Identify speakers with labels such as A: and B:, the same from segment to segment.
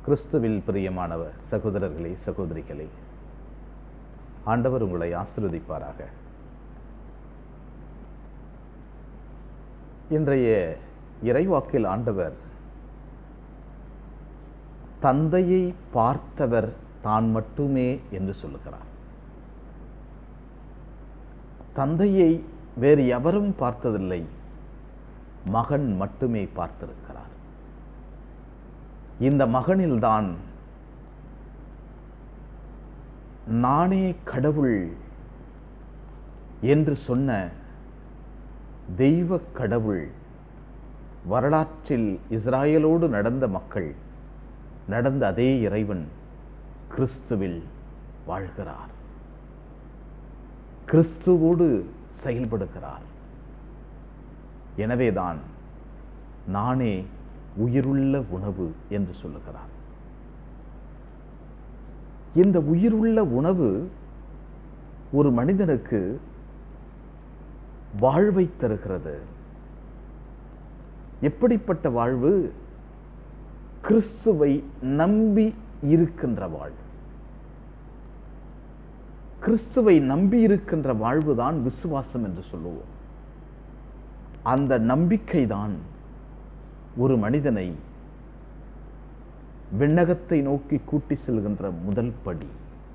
A: கிறிஸ்துவில் பிரியமானவ சகோதரர்களே சகோதரிகளே ஆண்டவர் உங்களை ஆசீர்வதிப்பாராக இன்றைய இறைவாக்கில் ஆண்டவர் தந்தையை பார்த்தவர் தான் மட்டுமே என்று சொல்லுகிறார் தந்தையை வேறு எவரும் பார்த்ததில்லை மகன் மட்டுமே பார்த்திருக்கிறார் இந்த மகனில்தான் நானே கடவுள் என்று சொன்ன தெய்வ கடவுள் வரலாற்றில் இஸ்ராயலோடு நடந்த மக்கள் நடந்த அதே இறைவன் கிறிஸ்துவில் வாழ்கிறார் கிறிஸ்துவோடு செயல்படுகிறார் எனவேதான் நானே உயிருள்ள உணவு என்று சொல்லுகிறார் இந்த உயிருள்ள உணவு ஒரு மனிதனுக்கு வாழ்வை தருகிறது எப்படிப்பட்ட வாழ்வு கிறிஸ்துவை நம்பி இருக்கின்ற வாழ்வு கிறிஸ்துவை நம்பி இருக்கின்ற வாழ்வுதான் விசுவாசம் என்று சொல்லுவோம் அந்த நம்பிக்கைதான் ஒரு மனிதனை விண்ணகத்தை நோக்கி கூட்டி செல்கின்ற முதல் படி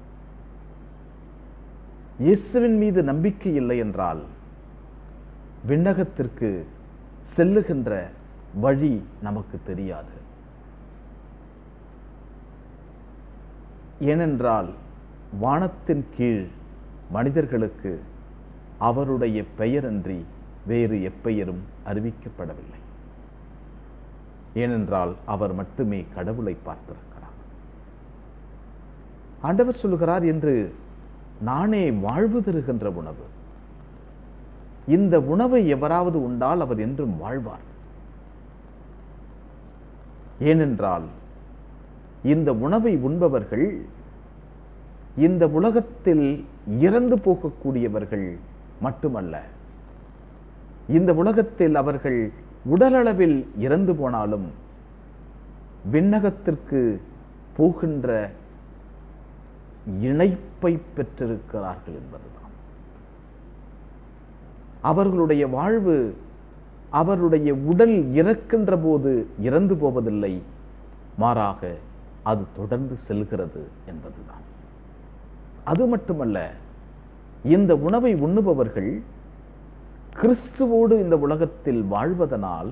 A: இயேசுவின் மீது நம்பிக்கை இல்லை என்றால் விண்ணகத்திற்கு செல்லுகின்ற வழி நமக்கு தெரியாது ஏனென்றால் வானத்தின் கீழ் மனிதர்களுக்கு அவருடைய பெயரன்றி வேறு எப்பெயரும் அறிவிக்கப்படவில்லை ஏனென்றால் அவர் மட்டுமே கடவுளை பார்த்திருக்கிறார் ஆண்டவர் சொல்லுகிறார் என்று நானே வாழ்வு தருகின்ற உணவு இந்த உணவை எவராவது உண்டால் அவர் என்றும் வாழ்வார் ஏனென்றால் இந்த உணவை உண்பவர்கள் இந்த உலகத்தில் இறந்து போகக்கூடியவர்கள் மட்டுமல்ல இந்த உலகத்தில் அவர்கள் உடலளவில் இறந்து போனாலும் விண்ணகத்திற்கு போகின்ற இணைப்பை பெற்றிருக்கிறார்கள் என்பதுதான் அவர்களுடைய வாழ்வு அவருடைய உடல் இறக்கின்ற போது இறந்து போவதில்லை மாறாக அது தொடர்ந்து செல்கிறது என்பதுதான் அது மட்டுமல்ல இந்த உணவை உண்ணுபவர்கள் கிறிஸ்துவோடு இந்த உலகத்தில் வாழ்வதனால்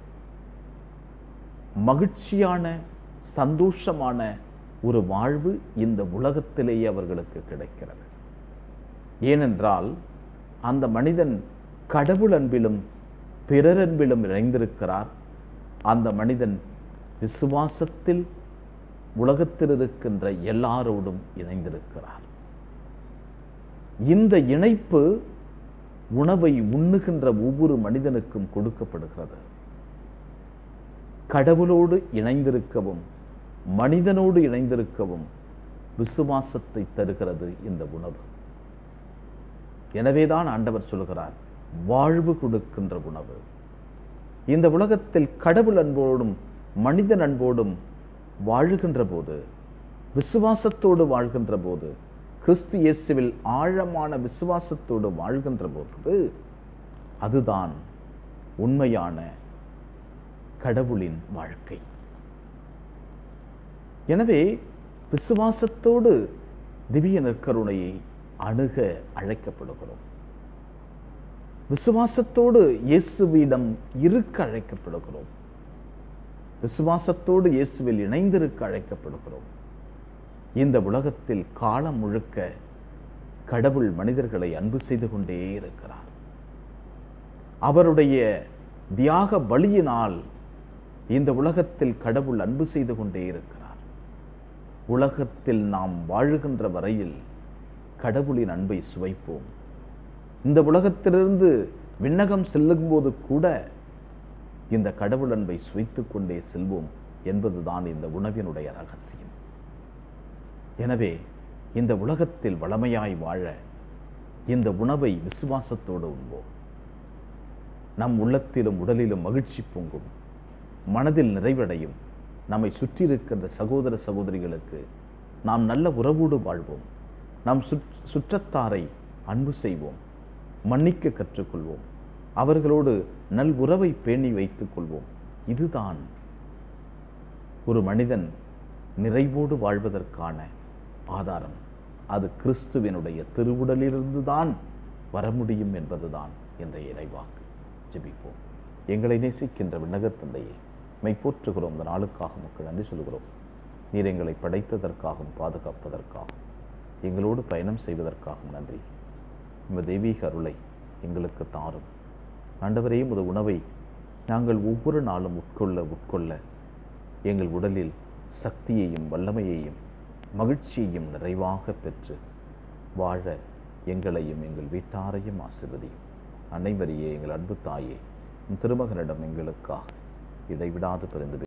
A: மகிழ்ச்சியான சந்தோஷமான ஒரு வாழ்வு இந்த உலகத்திலேயே அவர்களுக்கு கிடைக்கிறது ஏனென்றால் அந்த மனிதன் கடவுள் அன்பிலும் பிறர் அன்பிலும் இணைந்திருக்கிறார் அந்த மனிதன் விசுவாசத்தில் உலகத்தில் இருக்கின்ற எல்லாரோடும் இணைந்திருக்கிறார் இந்த இணைப்பு உணவை உண்ணுகின்ற ஒவ்வொரு மனிதனுக்கும் கொடுக்கப்படுகிறது கடவுளோடு இணைந்திருக்கவும் மனிதனோடு இணைந்திருக்கவும் விசுவாசத்தை தருகிறது இந்த உணவு எனவேதான் ஆண்டவர் சொல்கிறார் வாழ்வு கொடுக்கின்ற உணவு இந்த உலகத்தில் கடவுள் அன்போடும் மனிதன் அன்போடும் வாழுகின்ற போது விசுவாசத்தோடு வாழ்கின்ற போது கிறிஸ்து இயேசுவில் ஆழமான விசுவாசத்தோடு வாழ்கின்ற போது அதுதான் உண்மையான கடவுளின் வாழ்க்கை எனவே விசுவாசத்தோடு திவ்ய நற்கருணையை அணுக அழைக்கப்படுகிறோம் விசுவாசத்தோடு இயேசுவிடம் இருக்க அழைக்கப்படுகிறோம் விசுவாசத்தோடு இயேசுவில் இணைந்திருக்க அழைக்கப்படுகிறோம் இந்த உலகத்தில் காலம் முழுக்க கடவுள் மனிதர்களை அன்பு செய்து கொண்டே இருக்கிறார் அவருடைய தியாக பலியினால் இந்த உலகத்தில் கடவுள் அன்பு செய்து கொண்டே இருக்கிறார் உலகத்தில் நாம் வாழுகின்ற வரையில் கடவுளின் அன்பை சுவைப்போம் இந்த உலகத்திலிருந்து விண்ணகம் செல்லும்போது கூட இந்த கடவுள் அன்பை சுவைத்துக் கொண்டே செல்வோம் என்பதுதான் இந்த உணவினுடைய ரகசியம் எனவே இந்த உலகத்தில் வளமையாய் வாழ இந்த உணவை விசுவாசத்தோடு உண்போம் நம் உள்ளத்திலும் உடலிலும் மகிழ்ச்சி பொங்கும் மனதில் நிறைவடையும் நம்மை சுற்றி இருக்கின்ற சகோதர சகோதரிகளுக்கு நாம் நல்ல உறவோடு வாழ்வோம் நாம் சுற் சுற்றத்தாரை அன்பு செய்வோம் மன்னிக்க கற்றுக்கொள்வோம் அவர்களோடு நல் உறவை பேணி வைத்துக் கொள்வோம் இதுதான் ஒரு மனிதன் நிறைவோடு வாழ்வதற்கான ஆதாரம் அது கிறிஸ்துவினுடைய திருவுடலிலிருந்து தான் வர முடியும் என்பதுதான் இன்றைய இறைவாக்கு ஜெபிப்போம் எங்களை நேசிக்கின்ற விண்ணகத் தந்தையே மெய் போற்றுகிறோம் இந்த நாளுக்காக மக்கள் நன்றி சொல்கிறோம் நீர் எங்களை படைத்ததற்காகவும் பாதுகாப்பதற்காகவும் எங்களோடு பயணம் செய்வதற்காகவும் நன்றி இந்த தெய்வீக அருளை எங்களுக்கு தாரும் ஆண்டவரே உமது உணவை நாங்கள் ஒவ்வொரு நாளும் உட்கொள்ள உட்கொள்ள எங்கள் உடலில் சக்தியையும் வல்லமையையும் மகிழ்ச்சியையும் நிறைவாக பெற்று வாழ எங்களையும் எங்கள் வீட்டாரையும் ஆசிர்வதியும் அன்னைமரியே எங்கள் அன்பு தாயே உம் திருமகனிடம் எங்களுக்காக இடைவிடாது பிறந்து